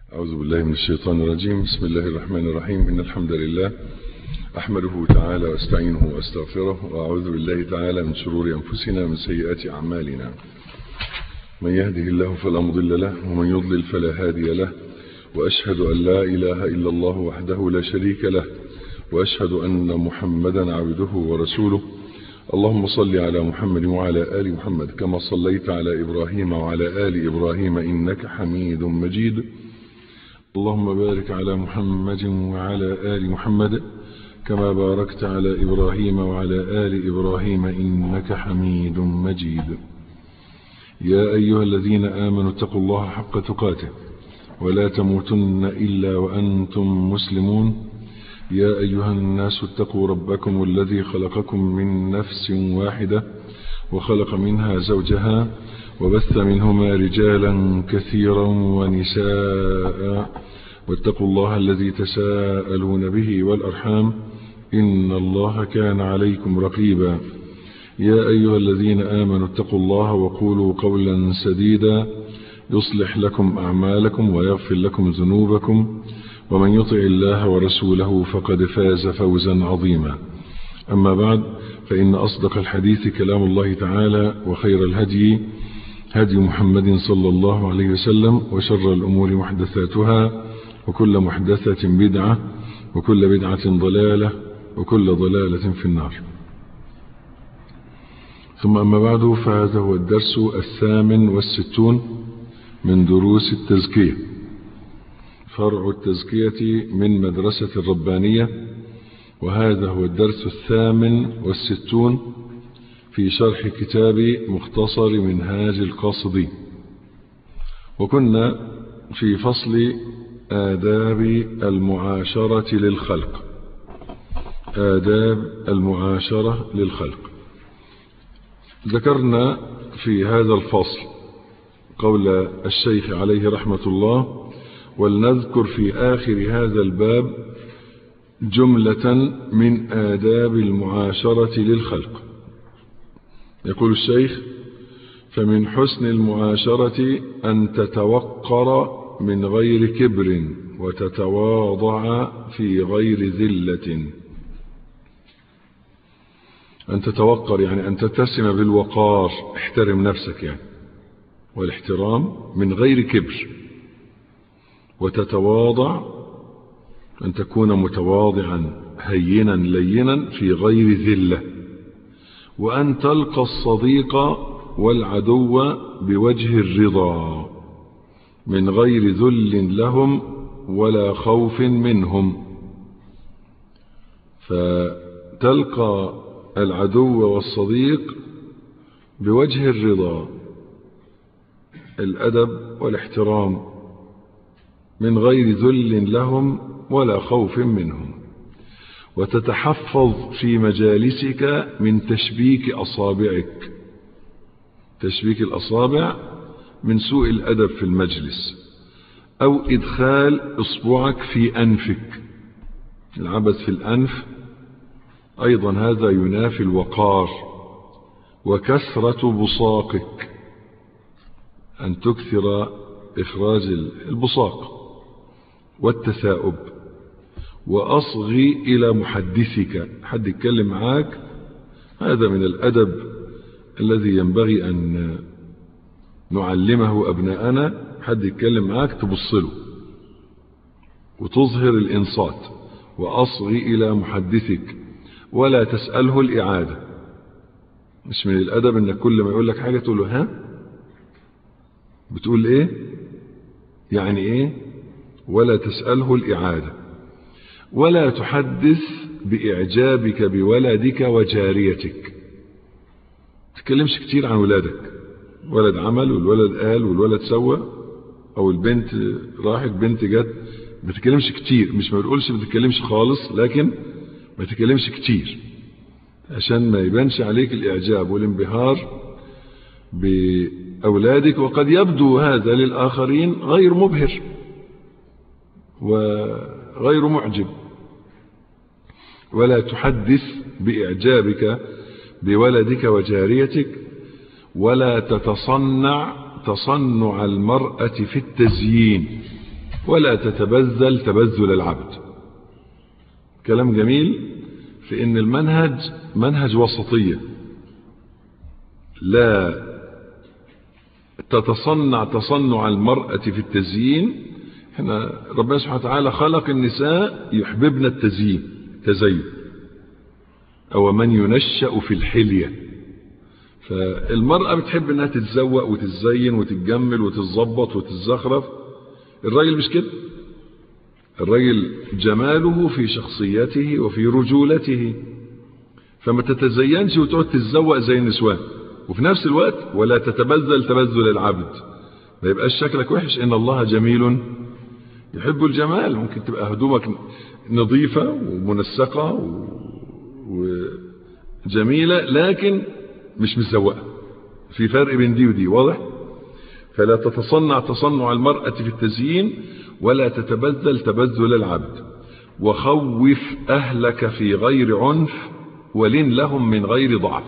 أعوذ بالله من الشيطان الرجيم بسم الله الرحمن الرحيم إن الحمد لله أحمده تعالى واستعينه واستغفره وأعوذ بالله تعالى من شرور أنفسنا ومن سيئات أعمالنا من يهده الله فلا مضل له ومن يضلل فلا هادي له وأشهد أن لا إله إلا الله وحده لا شريك له وأشهد أن محمدا عبده ورسوله اللهم صل على محمد وعلى آل محمد كما صليت على إبراهيم وعلى آل إبراهيم إنك حميد مجيد اللهم بارك على محمد وعلى آل محمد كما باركت على إبراهيم وعلى آل إبراهيم إنك حميد مجيد يا أيها الذين آمنوا اتقوا الله حق تقاته ولا تموتن إلا وأنتم مسلمون يا أيها الناس اتقوا ربكم الذي خلقكم من نفس واحدة وخلق منها زوجها وبث منهما رجالا كثيرا ونساء واتقوا الله الذي تساءلون به والأرحام إن الله كان عليكم رقيبا يا أيها الذين آمنوا اتقوا الله وقولوا قولا سديدا يصلح لكم أعمالكم ويغفر لكم ذنوبكم ومن يطع الله ورسوله فقد فاز فوزا عظيما أما بعد فإن أصدق الحديث كلام الله تعالى وخير الهدي هدي محمد صلى الله عليه وسلم وشر الأمور محدثاتها وكل محدثة بدعة وكل بدعة ضلالة وكل ضلالة في النار ثم أما بعد فهذا هو الدرس الثامن والستون من دروس التزكية فرع التزكية من مدرسة الربانية وهذا هو الدرس الثامن والستون في شرح كتاب مختصر منهاج القاصدين وكنا في فصل آداب المعاشرة للخلق آداب المعاشرة للخلق ذكرنا في هذا الفصل قول الشيخ عليه رحمة الله ولنذكر في آخر هذا الباب جملة من آداب المعاشرة للخلق يقول الشيخ فمن حسن المعاشرة أن تتوقر من غير كبر وتتواضع في غير ذلة أن تتوقر يعني أن تتسم بالوقار احترم نفسك يعني والاحترام من غير كبر وتتواضع أن تكون متواضعا هينا لينا في غير ذلة وأن تلقى الصديق والعدو بوجه الرضا من غير ذل لهم ولا خوف منهم فتلقى العدو والصديق بوجه الرضا الأدب والاحترام من غير ذل لهم ولا خوف منهم وتتحفظ في مجالسك من تشبيك أصابعك تشبيك الأصابع من سوء الأدب في المجلس أو إدخال إصبعك في أنفك العبث في الأنف أيضا هذا ينافي الوقار وكثرة بصاقك أن تكثر إخراج البصاق والتثاؤب وأصغي إلى محدثك حد يتكلم معاك هذا من الأدب الذي ينبغي أن نعلمه أبناءنا حد يتكلم معاك تبصله وتظهر الإنصات وأصغي إلى محدثك ولا تسأله الإعادة مش من الأدب أنك كل ما يقول لك حاجة تقول له ها بتقول إيه يعني إيه ولا تسأله الإعادة ولا تحدث بإعجابك بولدك وجاريتك تتكلمش كتير عن ولادك ولد عمل والولد قال والولد سوى او البنت راحت بنت جت ما تتكلمش كتير مش ما بنقولش ما تتكلمش خالص لكن ما تتكلمش كتير عشان ما يبانش عليك الاعجاب والانبهار باولادك وقد يبدو هذا للاخرين غير مبهر وغير معجب ولا تحدث باعجابك بولدك وجاريتك ولا تتصنع تصنع المرأة في التزيين ولا تتبذل تبذل العبد كلام جميل في ان المنهج منهج وسطية لا تتصنع تصنع المرأة في التزيين احنا ربنا سبحانه وتعالى خلق النساء يحببن التزيين تزين او من ينشأ في الحلية فالمرأة بتحب انها تتزوق وتتزين وتتجمل وتتظبط وتتزخرف الراجل مش كده الراجل جماله في شخصيته وفي رجولته فما تتزينش وتقعد تتزوق زي النسوان وفي نفس الوقت ولا تتبذل تبذل العبد ما يبقاش شكلك وحش ان الله جميل يحب الجمال ممكن تبقى هدومك نظيفة ومنسقة وجميلة لكن مش مزوقة في فرق بين دي ودي واضح فلا تتصنع تصنع المرأة في التزيين ولا تتبذل تبذل العبد وخوف أهلك في غير عنف ولن لهم من غير ضعف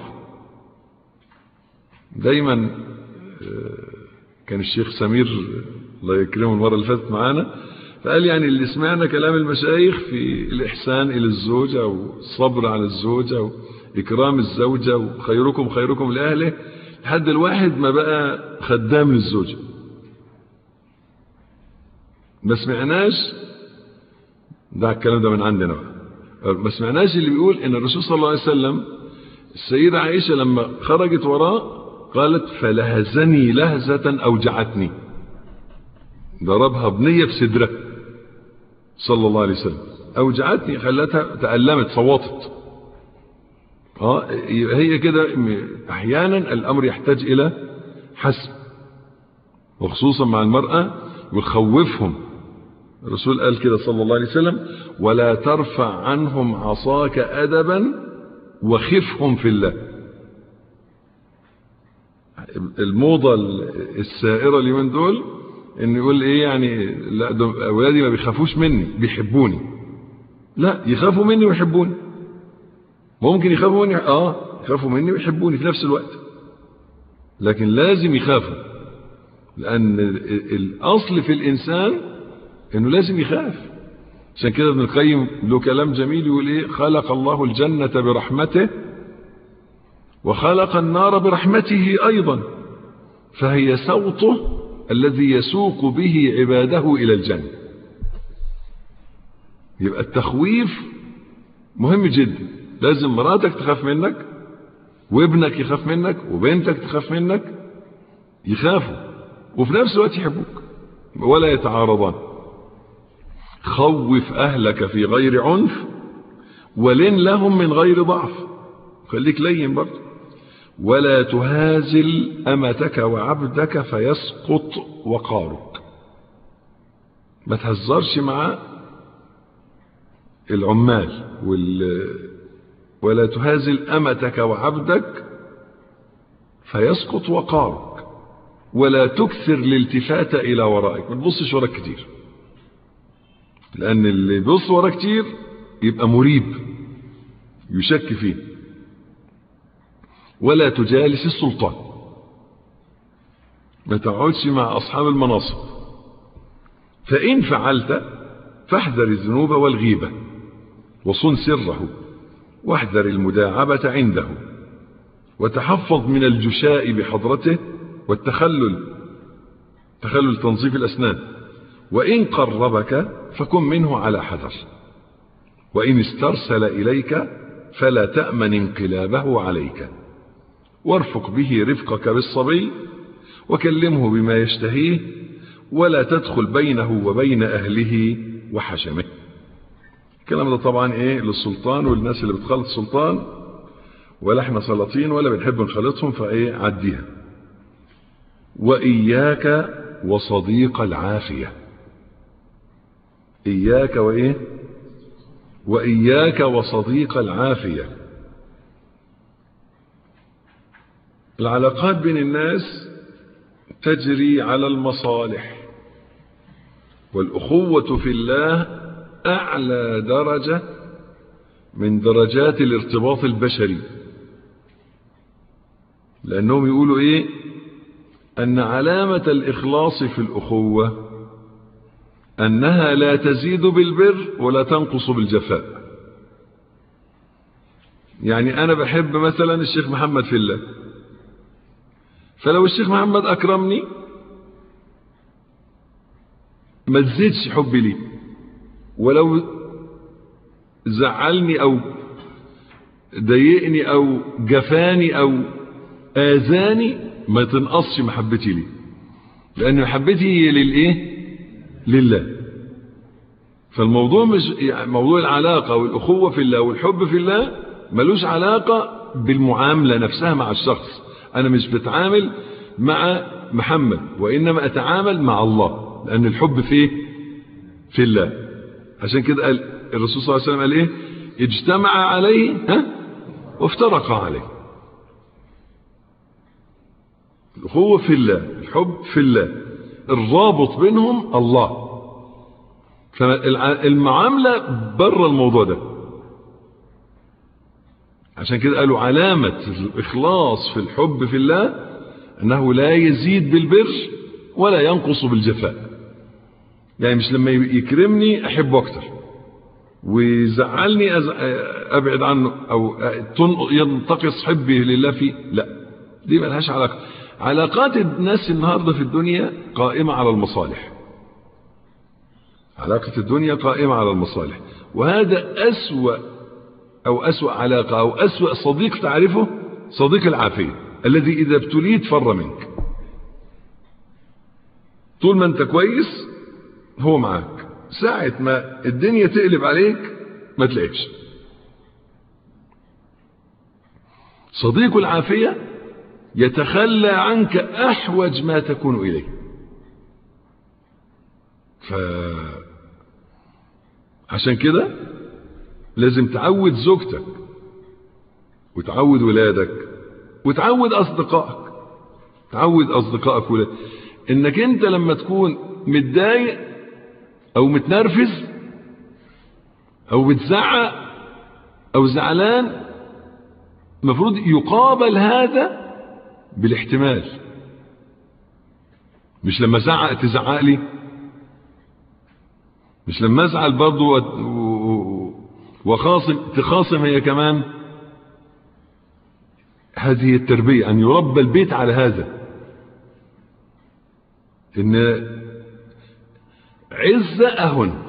دايما كان الشيخ سمير الله يكرمه المرة اللي فاتت معانا فقال يعني اللي سمعنا كلام المشايخ في الإحسان إلى الزوجة والصبر على الزوجة وإكرام الزوجة وخيركم خيركم لأهله لحد الواحد ما بقى خدام للزوجة ما سمعناش ده الكلام ده من عندنا بقى ما سمعناش اللي بيقول ان الرسول صلى الله عليه وسلم السيدة عائشة لما خرجت وراه قالت فلهزني لهزة أوجعتني ضربها بنية في صدرها صلى الله عليه وسلم أوجعتني خلتها تألمت صوتت اه هي كده احيانا الامر يحتاج الى حسم وخصوصا مع المرأة ويخوفهم الرسول قال كده صلى الله عليه وسلم ولا ترفع عنهم عصاك أدبا وخفهم في الله الموضة السائرة اليومين دول ان يقول ايه يعني لا ده اولادي ما بيخافوش مني بيحبوني لا يخافوا مني ويحبوني ممكن يخافوا مني اه يخافوا مني ويحبوني في نفس الوقت لكن لازم يخافوا لان الاصل في الانسان انه لازم يخاف عشان كده ابن القيم له كلام جميل يقول ايه خلق الله الجنة برحمته وخلق النار برحمته ايضا فهي سوطه الذي يسوق به عباده الى الجنة يبقى التخويف مهم جدا لازم مراتك تخاف منك وابنك يخاف منك وبنتك تخاف منك يخافوا وفي نفس الوقت يحبوك ولا يتعارضان خوف أهلك في غير عنف ولن لهم من غير ضعف خليك لين برضه ولا تهازل أمتك وعبدك فيسقط وقارك ما تهزرش مع العمال وال ولا تهازل أمتك وعبدك فيسقط وقارك ولا تكثر الالتفات إلى ورائك ما تبصش وراك كتير لأن اللي يبص ورا كتير يبقى مريب يشك فيه ولا تجالس السلطان ما تقعدش مع أصحاب المناصب فإن فعلت فاحذر الذنوب والغيبة وصن سره واحذر المداعبة عنده وتحفظ من الجشاء بحضرته والتخلل تخلل تنظيف الأسنان وإن قربك فكن منه على حذر وإن استرسل إليك فلا تأمن انقلابه عليك وارفق به رفقك بالصبي وكلمه بما يشتهيه ولا تدخل بينه وبين أهله وحشمه الكلام ده طبعا ايه للسلطان والناس اللي بتخلط السلطان ولا احنا سلاطين ولا بنحب نخلطهم فايه عديها وإياك وصديق العافية إياك وإيه وإياك وصديق العافية العلاقات بين الناس تجري على المصالح والأخوة في الله أعلى درجة من درجات الارتباط البشري لأنهم يقولوا إيه أن علامة الإخلاص في الأخوة أنها لا تزيد بالبر ولا تنقص بالجفاء يعني أنا بحب مثلا الشيخ محمد في الله فلو الشيخ محمد أكرمني ما تزيدش حبي ليه ولو زعلني أو ضايقني أو جفاني أو آذاني ما تنقصش محبتي ليه لأن محبتي للإيه لله فالموضوع مش يعني موضوع العلاقة والأخوة في الله والحب في الله ملوش علاقة بالمعاملة نفسها مع الشخص أنا مش بتعامل مع محمد وإنما أتعامل مع الله لأن الحب فيه في الله عشان كده قال الرسول صلى الله عليه وسلم قال إيه اجتمع عليه ها وافترق عليه الأخوة في الله الحب في الله الرابط بينهم الله فالمعاملة بره الموضوع ده عشان كده قالوا علامة الإخلاص في الحب في الله أنه لا يزيد بالبر ولا ينقص بالجفاء يعني مش لما يكرمني أحبه أكتر ويزعلني أبعد عنه أو ينتقص حبي لله فيه لا دي ملهاش علاقة علاقات الناس النهاردة في الدنيا قائمة على المصالح علاقة الدنيا قائمة على المصالح وهذا أسوأ أو أسوأ علاقة أو أسوأ صديق تعرفه صديق العافية الذي إذا ابتليت فر منك طول ما أنت كويس هو معاك ساعة ما الدنيا تقلب عليك ما تلاقيش صديق العافية يتخلى عنك أحوج ما تكون إليه ف عشان كده لازم تعود زوجتك وتعود ولادك وتعود أصدقائك تعود أصدقائك ولادك إنك أنت لما تكون متضايق أو متنرفز أو بتزعق أو زعلان المفروض يقابل هذا بالاحتمال مش لما زعق تزعق لي مش لما ازعل برضه وخاصم تخاصم هي كمان هذه التربية أن يربى البيت على هذا إن عزة أهن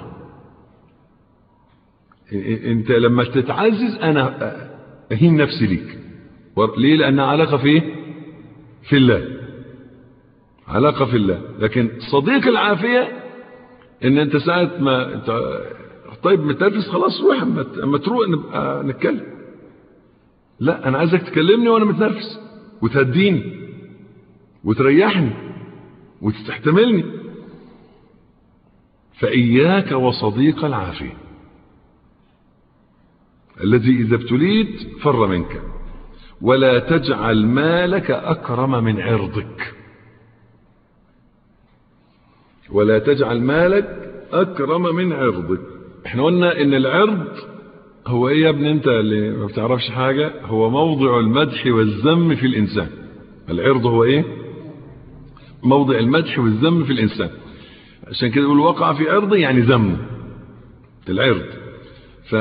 أنت لما تتعزز أنا أهين نفسي ليك ليه لأن علاقة في إيه؟ في الله علاقة في الله لكن صديق العافية ان انت ساعة ما انت طيب متنرفز خلاص روح اما اما تروح نبقى نتكلم لا انا عايزك تكلمني وانا متنرفز وتهديني وتريحني وتستحتملني فإياك وصديق العافية الذي إذا ابتليت فر منك ولا تجعل مالك أكرم من عرضك ولا تجعل مالك أكرم من عرضك احنا قلنا ان العرض هو ايه يا ابن انت اللي ما بتعرفش حاجة هو موضع المدح والذم في الانسان العرض هو ايه موضع المدح والذم في الانسان عشان كده يقول وقع في عرضه يعني ذم العرض ف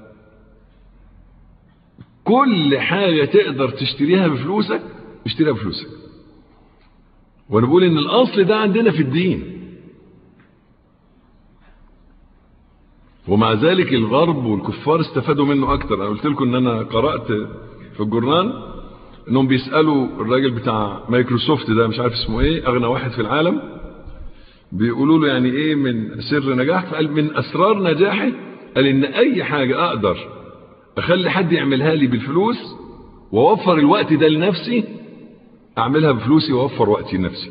كل حاجة تقدر تشتريها بفلوسك اشتريها بفلوسك وانا بقول ان الاصل ده عندنا في الدين ومع ذلك الغرب والكفار استفادوا منه اكتر انا قلت لكم ان انا قرأت في الجورنال انهم بيسألوا الراجل بتاع مايكروسوفت ده مش عارف اسمه ايه اغنى واحد في العالم بيقولوا له يعني ايه من سر نجاح فقال من اسرار نجاحه قال ان اي حاجة اقدر اخلي حد يعملها لي بالفلوس واوفر الوقت ده لنفسي اعملها بفلوسي واوفر وقتي لنفسي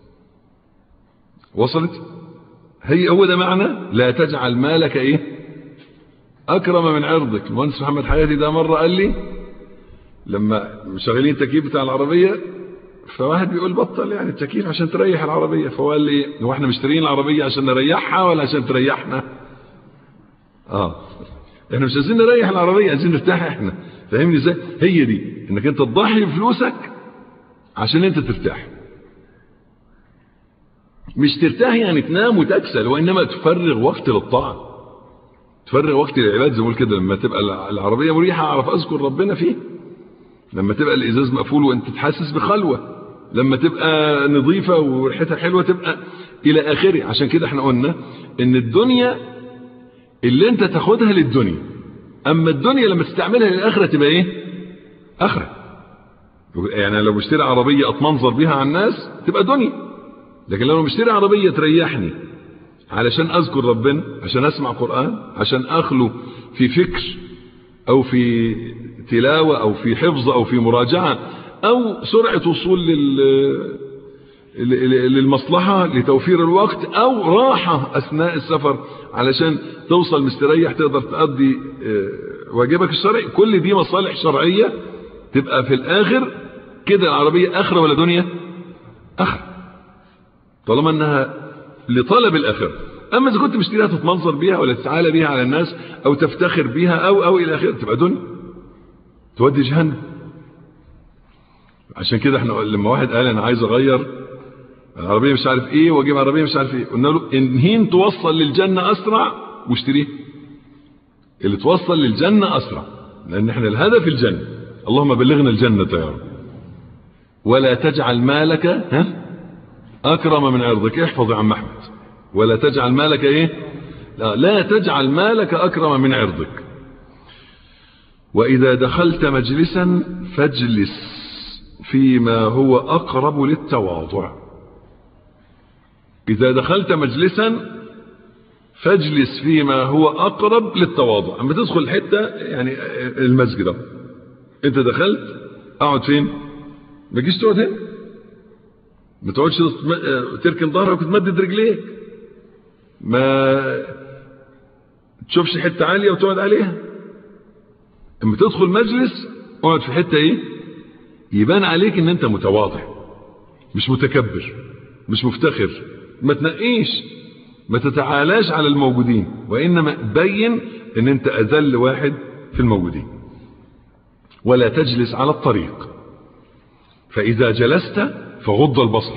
وصلت هي هو ده معنى لا تجعل مالك ايه اكرم من عرضك المهندس محمد حياتي ده مرة قال لي لما مشغلين التكييف بتاع العربية فواحد بيقول بطل يعني التكييف عشان تريح العربية فهو قال لي هو احنا مشترين العربية عشان نريحها ولا عشان تريحنا اه احنا مش عايزين نريح العربية عايزين نرتاح احنا فاهمني ازاي هي دي انك انت تضحي بفلوسك عشان انت ترتاح مش ترتاح يعني تنام وتكسل وإنما تفرغ وقت للطاعة تفرغ وقت للعباد زي ما كده لما تبقى العربية مريحة أعرف أذكر ربنا فيه لما تبقى الإزاز مقفول وأنت تحسس بخلوة لما تبقى نظيفة وريحتها حلوة تبقى إلى آخره عشان كده احنا قلنا إن الدنيا اللي أنت تاخدها للدنيا أما الدنيا لما تستعملها للآخرة تبقى إيه آخرة يعني لو بشتري عربية أتمنظر بيها على الناس تبقى دنيا لكن لو بشتري عربية تريحني علشان أذكر ربنا عشان أسمع قرآن عشان أخلو في فكر أو في تلاوة أو في حفظ أو في مراجعة أو سرعة وصول لل للمصلحة لتوفير الوقت أو راحة أثناء السفر علشان توصل مستريح تقدر تأدي واجبك الشرعي كل دي مصالح شرعية تبقى في الآخر كده العربية آخرة ولا دنيا آخرة طالما أنها لطلب الآخرة أما إذا كنت مشتريها تتمنظر بيها ولا تتعالى بيها على الناس أو تفتخر بيها أو أو إلى آخره تبقى دنيا تودي جهنم عشان كده احنا لما واحد قال انا عايز اغير العربيه مش عارف ايه واجيب عربيه مش عارف ايه قلنا له انهين توصل للجنه اسرع واشتريه اللي توصل للجنه اسرع لان احنا الهدف الجنه اللهم بلغنا الجنه يا رب ولا تجعل مالك ها اكرم من عرضك احفظ يا عم احمد ولا تجعل مالك ايه لا, لا تجعل مالك اكرم من عرضك واذا دخلت مجلسا فاجلس فيما هو أقرب للتواضع إذا دخلت مجلسا فاجلس فيما هو أقرب للتواضع أما تدخل حتة يعني المسجد أنت دخلت أقعد فين ما تجيش تقعد هنا ما تقعدش تركن ظهرك وتمدد رجليك ما تشوفش حتة عالية وتقعد عليها اما تدخل مجلس اقعد في حتة ايه يبان عليك ان انت متواضع مش متكبر مش مفتخر ما تنقيش ما تتعالاش على الموجودين وانما بين ان انت اذل واحد في الموجودين ولا تجلس على الطريق فاذا جلست فغض البصر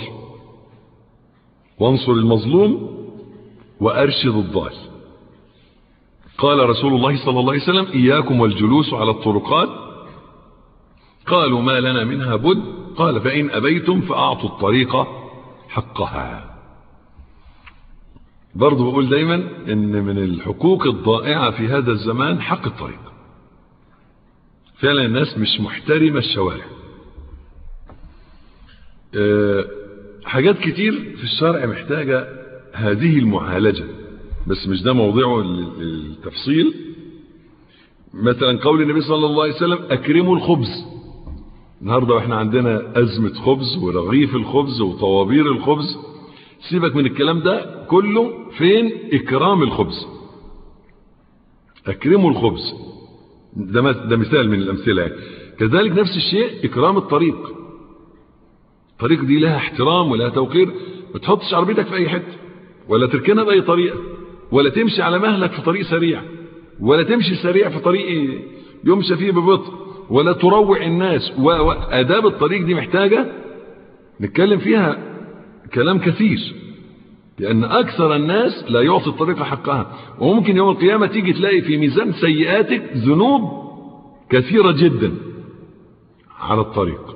وانصر المظلوم وارشد الضال قال رسول الله صلى الله عليه وسلم اياكم والجلوس على الطرقات قالوا ما لنا منها بد قال فإن أبيتم فأعطوا الطريق حقها برضو بقول دايما ان من الحقوق الضائعة في هذا الزمان حق الطريق فعلا الناس مش محترمة الشوارع أه حاجات كتير في الشرع محتاجة هذه المعالجة بس مش ده موضوعه التفصيل مثلا قول النبي صلى الله عليه وسلم أكرموا الخبز النهاردة واحنا عندنا أزمة خبز ورغيف الخبز وطوابير الخبز سيبك من الكلام ده كله فين إكرام الخبز أكرموا الخبز ده, ده مثال من الأمثلة يعني. كذلك نفس الشيء إكرام الطريق الطريق دي لها احترام ولها توقير ما تحطش عربيتك في أي حتة ولا تركنها بأي طريقة ولا تمشي على مهلك في طريق سريع ولا تمشي سريع في طريق يمشى فيه ببطء ولا تروع الناس وآداب الطريق دي محتاجة نتكلم فيها كلام كثير لأن أكثر الناس لا يعطي الطريق حقها وممكن يوم القيامة تيجي تلاقي في ميزان سيئاتك ذنوب كثيرة جدا على الطريق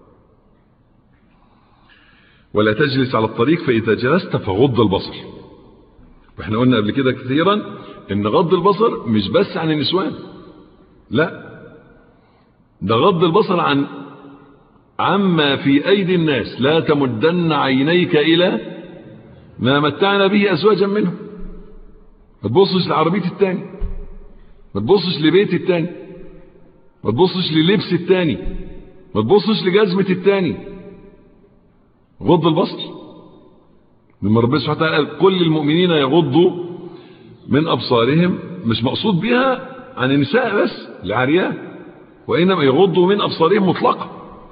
ولا تجلس على الطريق فإذا جلست فغض البصر واحنا قلنا قبل كده كثيرا ان غض البصر مش بس عن النسوان لا ده غض البصر عن عما في أيدي الناس لا تمدن عينيك إلى ما متعنا به أزواجا منهم ما تبصش لعربية التاني ما تبصش لبيت التاني ما تبصش للبس التاني ما تبصش لجزمة التاني غض البصر لما ربنا سبحانه وتعالى قال كل المؤمنين يغضوا من أبصارهم مش مقصود بها عن النساء بس العريان وإنما يغضوا من أبصارهم مطلقا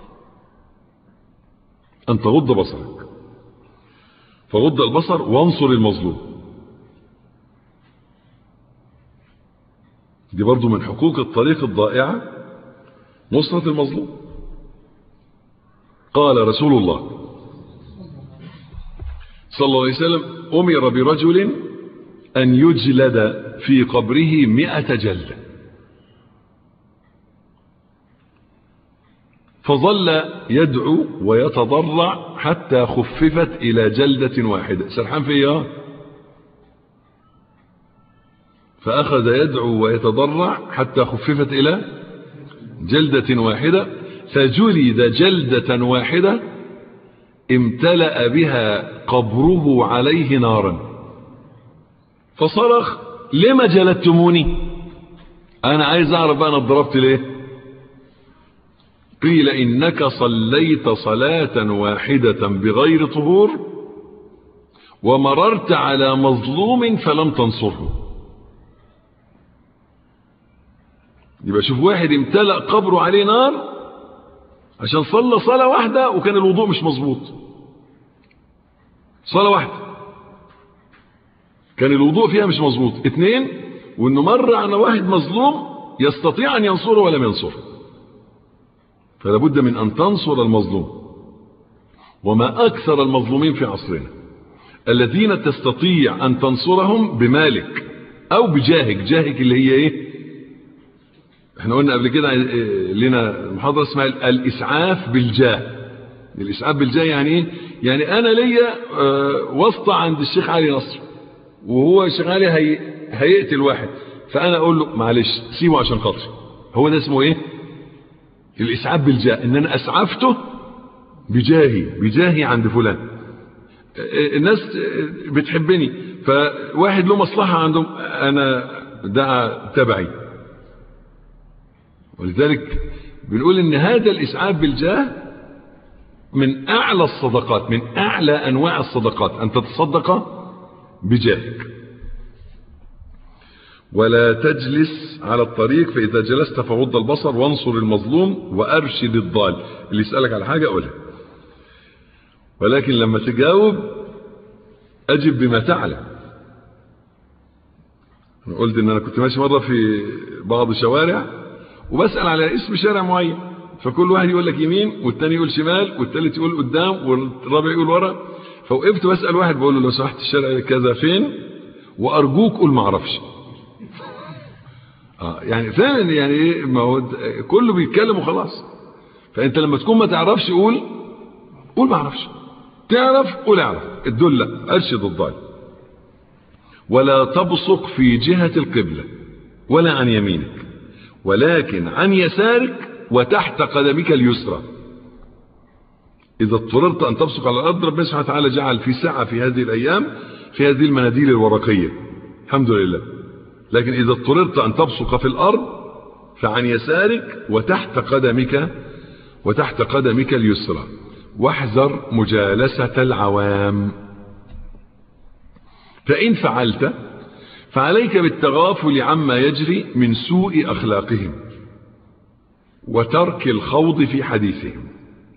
أن تغض بصرك فغض البصر وانصر المظلوم دي برضو من حقوق الطريق الضائعة نصرة المظلوم قال رسول الله صلى الله عليه وسلم أمر برجل أن يجلد في قبره مئة جلدة فظل يدعو ويتضرع حتى خففت إلى جلدة واحدة سرحان فيها فأخذ يدعو ويتضرع حتى خففت إلى جلدة واحدة فجلد جلدة واحدة امتلأ بها قبره عليه نارا فصرخ لما جلدتموني انا عايز اعرف بقى انا اتضربت ليه قيل انك صليت صلاة واحدة بغير طهور ومررت على مظلوم فلم تنصره يبقى شوف واحد امتلأ قبره عليه نار عشان صلى صلاة واحدة وكان الوضوء مش مظبوط صلاة واحدة كان الوضوء فيها مش مظبوط اتنين وانه مر على واحد مظلوم يستطيع ان ينصره ولم ينصره فلا بد من ان تنصر المظلوم وما اكثر المظلومين في عصرنا الذين تستطيع ان تنصرهم بمالك او بجاهك جاهك اللي هي ايه احنا قلنا قبل كده لنا محاضرة اسمها الاسعاف بالجاه الاسعاف بالجاه يعني ايه يعني انا ليا واسطة عند الشيخ علي نصر وهو الشيخ علي هي هيقتل واحد فانا اقول له معلش سيبه عشان خاطري هو ده اسمه ايه الاسعاف بالجاه ان انا اسعفته بجاهي بجاهي عند فلان الناس بتحبني فواحد له مصلحة عندهم انا ده تبعي ولذلك بنقول ان هذا الاسعاف بالجاه من اعلى الصدقات من اعلى انواع الصدقات ان تتصدق بجاهك ولا تجلس على الطريق فاذا جلست فغض البصر وانصر المظلوم وارشد الضال اللي يسألك على حاجة قولها ولكن لما تجاوب اجب بما تعلم انا قلت ان انا كنت ماشي مرة في بعض الشوارع وبسأل على اسم شارع معين فكل واحد يقول لك يمين والتاني يقول شمال والتالت يقول قدام والرابع يقول ورا فوقفت بسأل واحد بقول له لو سمحت الشارع كذا فين وارجوك قول ما اعرفش اه يعني فعلا يعني ايه ما هو كله بيتكلم وخلاص فانت لما تكون ما تعرفش قول قول ما اعرفش تعرف قول اعرف الدلة ارشد الضال ولا تبصق في جهة القبلة ولا عن يمينك ولكن عن يسارك وتحت قدمك اليسرى إذا اضطررت أن تبصق على الأرض ربنا سبحانه وتعالى جعل في سعة في هذه الأيام في هذه المناديل الورقية الحمد لله لكن إذا اضطررت أن تبصق في الأرض فعن يسارك وتحت قدمك وتحت قدمك اليسرى واحذر مجالسة العوام فإن فعلت فعليك بالتغافل عما يجري من سوء أخلاقهم وترك الخوض في حديثهم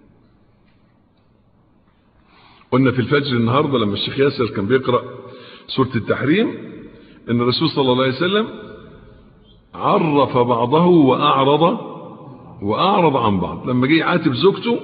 قلنا في الفجر النهاردة لما الشيخ ياسر كان بيقرأ سورة التحريم ان الرسول صلى الله عليه وسلم عرف بعضه وأعرض وأعرض عن بعض لما جه يعاتب زوجته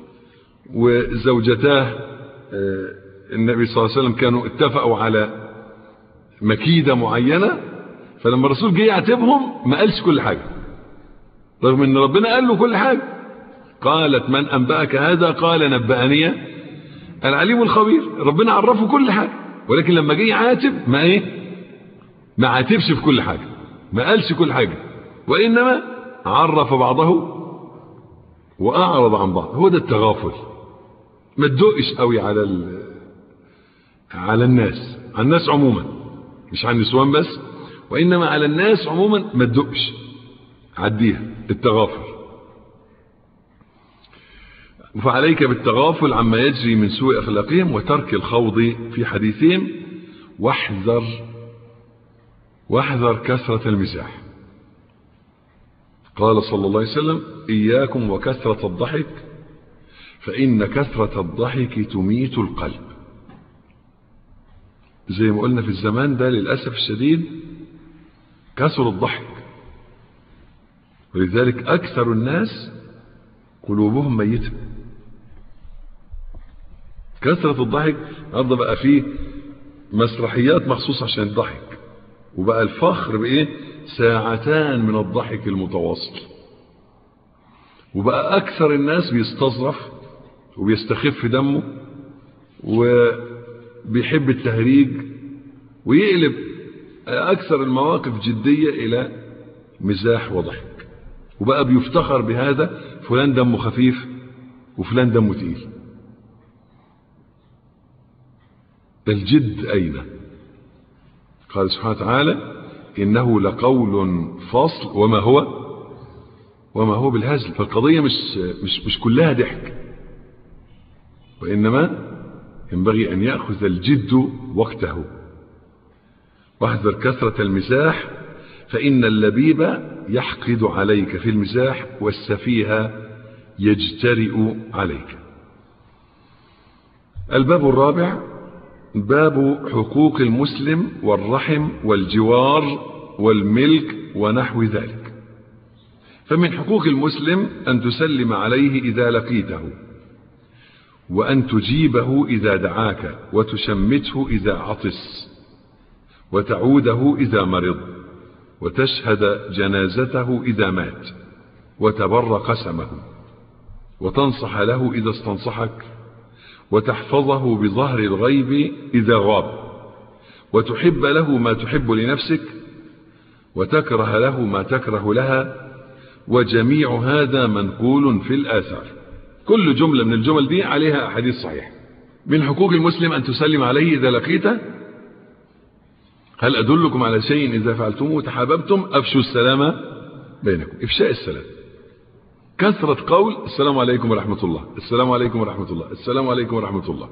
وزوجتاه النبي صلى الله عليه وسلم كانوا اتفقوا على مكيدة معينة فلما الرسول جه يعاتبهم ما قالش كل حاجة رغم ان ربنا قال له كل حاجة قالت من أنبأك هذا قال نبأني العليم الخبير ربنا عرفه كل حاجة ولكن لما جه يعاتب ما ايه ما عاتبش في كل حاجة ما قالش كل حاجة وإنما عرف بعضه وأعرض عن بعض هو ده التغافل ما تدقش قوي على ال... على الناس على الناس عموما مش على النسوان بس وإنما على الناس عموما ما تدقش عديها التغافل فعليك بالتغافل عما يجري من سوء أخلاقهم وترك الخوض في حديثهم واحذر واحذر كثرة المزاح قال صلى الله عليه وسلم إياكم وكثرة الضحك فإن كثرة الضحك تميت القلب زي ما قلنا في الزمان ده للأسف الشديد كثر الضحك ولذلك أكثر الناس قلوبهم ميتة كثرة الضحك النهارده بقى فيه مسرحيات مخصوصة عشان الضحك وبقى الفخر بايه ساعتان من الضحك المتواصل وبقى اكثر الناس بيستظرف وبيستخف دمه وبيحب التهريج ويقلب اكثر المواقف جدية الى مزاح وضحك وبقى بيفتخر بهذا فلان دمه خفيف وفلان دمه تقيل الجد أين قال سبحانه وتعالى إنه لقول فصل وما هو وما هو بالهزل فالقضية مش, مش, مش كلها ضحك وإنما ينبغي أن يأخذ الجد وقته واحذر كثرة المزاح فإن اللبيب يحقد عليك في المزاح والسفيه يجترئ عليك الباب الرابع باب حقوق المسلم والرحم والجوار والملك ونحو ذلك فمن حقوق المسلم أن تسلم عليه إذا لقيته وأن تجيبه إذا دعاك وتشمته إذا عطس وتعوده إذا مرض وتشهد جنازته إذا مات وتبر قسمه وتنصح له إذا استنصحك وتحفظه بظهر الغيب إذا غاب وتحب له ما تحب لنفسك وتكره له ما تكره لها وجميع هذا منقول في الآثار كل جملة من الجمل دي عليها أحاديث صحيح من حقوق المسلم أن تسلم عليه إذا لقيته هل أدلكم على شيء إذا فعلتموه تحاببتم أفشوا السلام بينكم إفشاء السلام كثرة قول السلام عليكم ورحمة الله السلام عليكم ورحمة الله السلام عليكم ورحمة الله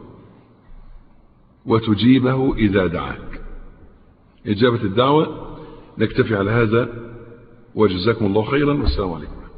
وتجيبه إذا دعاك إجابة الدعوة نكتفي على هذا وجزاكم الله خيرا والسلام عليكم